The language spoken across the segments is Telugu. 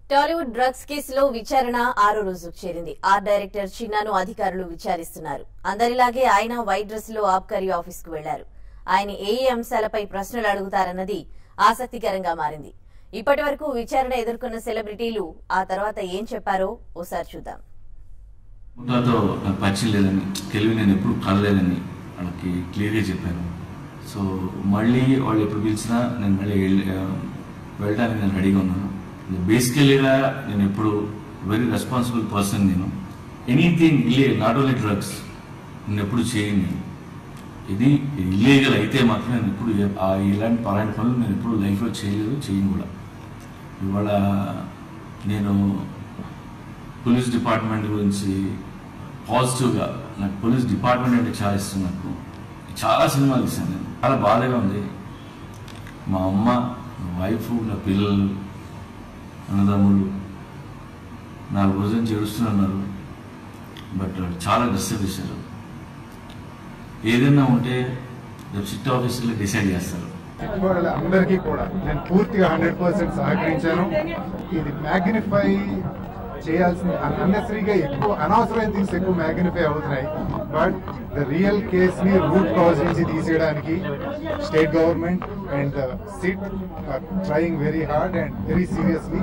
టాలీవుడ్ డ్రగ్స్ కేసులో విచారణ ఆరో రోజుకు చేరింది ఆర్ట్ డైరెక్టర్ చిన్నాను అధికారులు విచారిస్తున్నారు అందరిలాగే ఆయన వైట్ డ్రెస్ లో ఆబ్కారీ ఆఫీస్ కు వెళ్లారు ఆయన ఏ ఏ అంశాలపై ప్రశ్నలు అడుగుతారన్నది ఆసక్తికరంగా మారింది ఇప్పటి వరకు విచారణ ఎదుర్కొన్న సెలబ్రిటీలు ఆ తర్వాత ఏం చెప్పారో ఓసారి చూద్దాం ముఠాతో నాకు పరిచయం లేదని తెలివి నేను ఎప్పుడు కలలేదని వాళ్ళకి క్లియర్గా చెప్పాను సో మళ్ళీ వాళ్ళు ఎప్పుడు పిలిచినా నేను మళ్ళీ వెళ్ళి- ఆ, వెళ్ళడానికి నేను రెడీగా ఉన్నాను బేసికలీగా నేను ఎప్పుడు వెరీ రెస్పాన్సిబుల్ పర్సన్ నేను ఎనీథింగ్ ఇల్లే నాట్ ఓన్లీ డ్రగ్స్ నేను ఎప్పుడు చేయను నేను ఇది ఇల్లీగల్ అయితే మాత్రం నేను ఎప్పుడు ఏ- ఆ ఇలాంటి పలాంటి పనులు నేను ఎప్పుడు లైఫ్లో చేయలేదు చేయను కూడా ఇవాళ నేను పోలీస్ డిపార్ట్మెంట్ గురించి పాజిటివ్గా నాకు పోలీస్ డిపార్ట్మెంట్ అంటే చాలా ఇష్టం నాకు చాలా సినిమాలు ఇస్తాను నేను చాలా బాధగా ఉంది మా అమ్మ నా వైఫ్ నా పిల్లలు అన్నదమ్ములు నాలుగు రోజులు చేడుస్తున్నారు బట్ చాలా డిస్టర్బ్ చేశారు ఏదైనా ఉంటే రేపు సిట్ ఆఫీసులో డిసైడ్ చేస్తారు వాళ్ళ అందరికీ కూడా నేను పూర్తిగా హండ్రెడ్ పర్సెంట్ సహకరించాను ఇది మ్యాగ్నిఫై చేయాల్సిన అన్నెసరీగా ఎక్కువ అనవసరమైన థింగ్స్ ఎక్కువ మ్యాగ్నిఫై అవుతున్నాయి బట్ ద రియల్ కేస్ ని రూట్ కాజ్ నుంచి తీసేయడానికి state government and SIT trying very hard and very seriously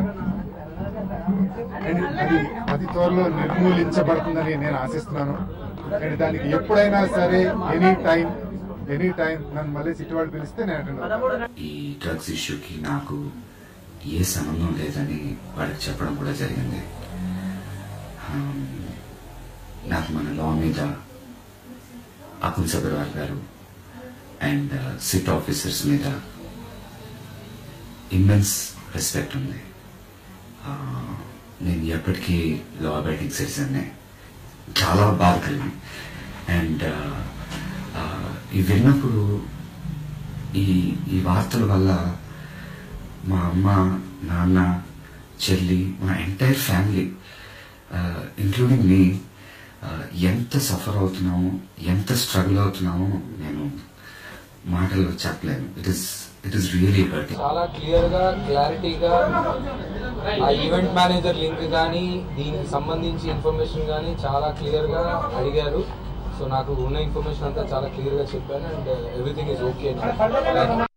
and అది అతి త్వరలో నిర్మూలించబడుతుందని నేను ఆశిస్తున్నాను అండ్ దానికి ఎప్పుడైనా సరే ఎనీ టైం ఎనీ టైం నన్ను మళ్ళీ సిటీ వాళ్ళు పిలిస్తే నేను అటెండ్ అవుతాను ఈ డ్రగ్స్ ఇష్యూకి నాకు ఏ సంబంధం లేదని వాడికి చెప్పడం కూడా జరిగింది ఆమ్, నాకు మన లా మీద అకుల్ సబర్వాల్ గారు అండ్ సిట్ ఆఫీసర్స్ మీద ఇమ్మెన్స్ రెస్పెక్ట్ ఉంది ఆ, నేను ఎప్పటికీ లా అబైడింగ్ సిటిజన్నే చాలా బాధ కలిగింది అండ్ ఇవి విన్నప్పుడు ఈ ఈ వార్తల వల్ల మా అమ్మ నాన్న చెల్లి మా ఎంటైర్ ఫ్యామిలీ ఇంక్లూడింగ్ మీ ఎంత సఫర్ అవుతున్నామో ఎంత స్ట్రగుల్ అవుతున్నామో నేను మాటల్లో చెప్పలేను it is it is really hurting చాలా క్లియర్ గా క్లారిటీగా ఆ ఈవెంట్ మేనేజర్ లింక్ కానీ దీనికి సంబంధించి ఇన్ఫర్మేషన్ కానీ చాలా క్లియర్ గా అడిగారు సో నాకు ఉన్న ఇన్ఫర్మేషన్ అంతా చాలా క్లియర్ గా చెప్పాను అండ్ ఎవ్రీథింగ్ ఇస్ ఓకే